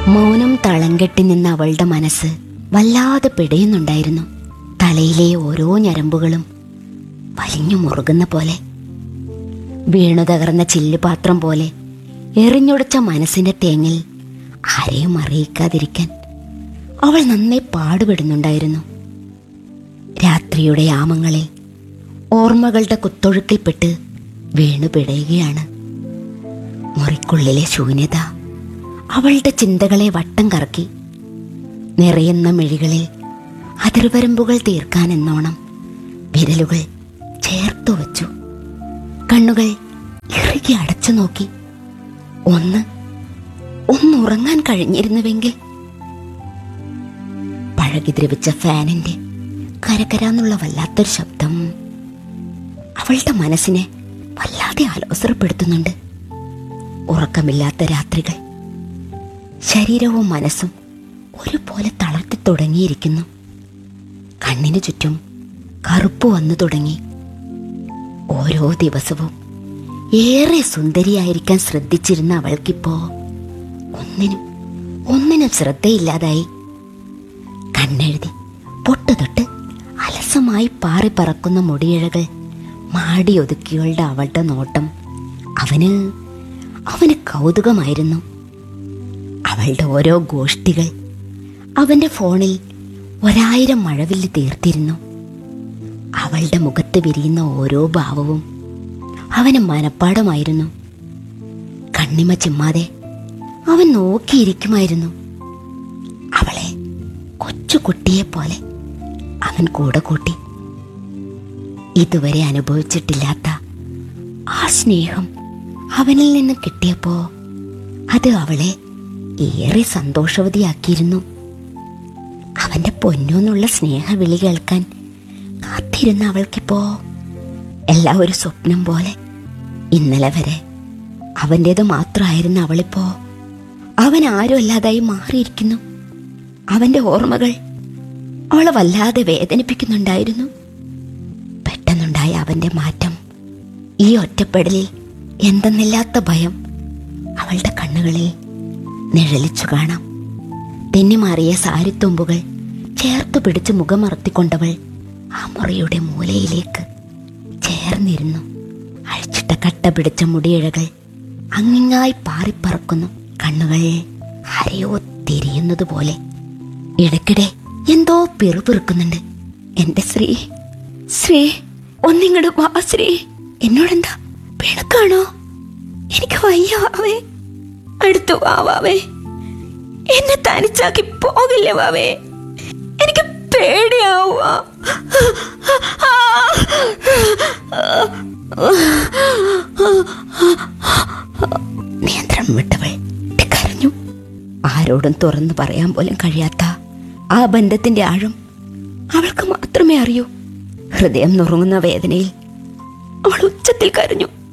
മൗനം തളം കെട്ടി നിന്ന അവളുടെ മനസ്സ് വല്ലാതെ പിടയുന്നുണ്ടായിരുന്നു തലയിലെ ഓരോ ഞരമ്പുകളും വലിഞ്ഞു മുറുകുന്ന പോലെ വീണു തകർന്ന ചില്ലുപാത്രം പോലെ എറിഞ്ഞൊടിച്ച മനസ്സിന്റെ തേങ്ങിൽ ആരെയും അറിയിക്കാതിരിക്കാൻ അവൾ നന്നേ പാടുപെടുന്നുണ്ടായിരുന്നു രാത്രിയുടെ യാമങ്ങളിൽ ഓർമ്മകളുടെ കുത്തൊഴുക്കിൽപ്പെട്ട് വീണു പിടയുകയാണ് മുറിക്കുള്ളിലെ ശൂന്യത അവളുടെ ചിന്തകളെ വട്ടം കറക്കി നിറയുന്ന മിഴികളിൽ അതിർവരമ്പുകൾ തീർക്കാനെന്നോണം വിരലുകൾ ചേർത്തു വച്ചു കണ്ണുകൾ ഇറുകി അടച്ചു നോക്കി ഒന്ന് ഒന്നുറങ്ങാൻ കഴിഞ്ഞിരുന്നുവെങ്കിൽ പഴകി ദ്രവിച്ച ഫാനിന്റെ കരകരാന്നുള്ള വല്ലാത്തൊരു ശബ്ദം അവളുടെ മനസ്സിനെ വല്ലാതെ ആലോസരപ്പെടുത്തുന്നുണ്ട് ഉറക്കമില്ലാത്ത രാത്രികൾ ശരീരവും മനസ്സും ഒരുപോലെ തളർത്തി തുടങ്ങിയിരിക്കുന്നു കണ്ണിനു ചുറ്റും കറുപ്പ് വന്നു തുടങ്ങി ഓരോ ദിവസവും ഏറെ സുന്ദരിയായിരിക്കാൻ ശ്രദ്ധിച്ചിരുന്ന അവൾക്കിപ്പോ ഒന്നിനും ഒന്നിനും ശ്രദ്ധയില്ലാതായി കണ്ണെഴുതി പൊട്ടുതൊട്ട് അലസമായി പാറി പറക്കുന്ന മുടിയിഴകൾ മാടിയൊതുക്കിയവളുടെ അവളുടെ നോട്ടം അവന് അവന് കൗതുകമായിരുന്നു അവളുടെ ഓരോ ഗോഷ്ഠികൾ അവന്റെ ഫോണിൽ ഒരായിരം മഴവില്ല് തീർത്തിരുന്നു അവളുടെ മുഖത്ത് വിരിയുന്ന ഓരോ ഭാവവും അവന് മനപ്പാടമായിരുന്നു കണ്ണിമ ചിമ്മാതെ അവൻ നോക്കിയിരിക്കുമായിരുന്നു അവളെ കൊച്ചു കുട്ടിയെ പോലെ അവൻ കൂടെ കൂട്ടി ഇതുവരെ അനുഭവിച്ചിട്ടില്ലാത്ത ആ സ്നേഹം അവനിൽ നിന്ന് കിട്ടിയപ്പോ അത് അവളെ ഏറെ സന്തോഷവതിയാക്കിയിരുന്നു അവന്റെ പൊന്നൂന്നുള്ള സ്നേഹവിളി കേൾക്കാൻ കാത്തിരുന്ന അവൾക്കിപ്പോ എല്ലാം ഒരു സ്വപ്നം പോലെ ഇന്നലെ വരെ അവൻ്റേത് മാത്രമായിരുന്ന അവളിപ്പോ അവൻ ആരും അല്ലാതായി മാറിയിരിക്കുന്നു അവന്റെ ഓർമ്മകൾ അവളെ വല്ലാതെ വേദനിപ്പിക്കുന്നുണ്ടായിരുന്നു പെട്ടെന്നുണ്ടായ അവന്റെ മാറ്റം ഈ ഒറ്റപ്പെടലിൽ എന്തെന്നില്ലാത്ത ഭയം അവളുടെ കണ്ണുകളിൽ നിഴലിച്ചു കാണാം തെന്നിമാറിയ സാരിത്തുമ്പുകൾ ചേർത്തു പിടിച്ച് മുഖമറത്തിക്കൊണ്ടവൾ ആ മുറിയുടെ മൂലയിലേക്ക് ചേർന്നിരുന്നു അഴിച്ചിട്ട കട്ട പിടിച്ച മുടിയിഴകൾ അങ്ങിങ്ങായി പാറിപ്പറക്കുന്നു കണ്ണുകൾ ആരെയോ തിരിയുന്നത് പോലെ ഇടയ്ക്കിടെ എന്തോ പിറുപിറുക്കുന്നുണ്ട് എന്റെ ശ്രീ ശ്രീ ഒന്നിങ്ങട് വാ ശ്രീ എന്നോടെന്താ പിണക്കാണോ എനിക്ക് വയ്യ വാവേ അടുത്തു വാ വാവേ എന്നെ തനിച്ചാക്കി പോകില്ലേ വാവേ എനിക്ക് പേടിയാവുക നിയന്ത്രണം വിട്ടവൾ കരഞ്ഞു ആരോടും തുറന്നു പറയാൻ പോലും കഴിയാത്ത ആ ബന്ധത്തിന്റെ ആഴം അവൾക്ക് മാത്രമേ അറിയൂ ഹൃദയം നുറുങ്ങുന്ന വേദനയിൽ അവൾ ഉച്ചത്തിൽ കരഞ്ഞു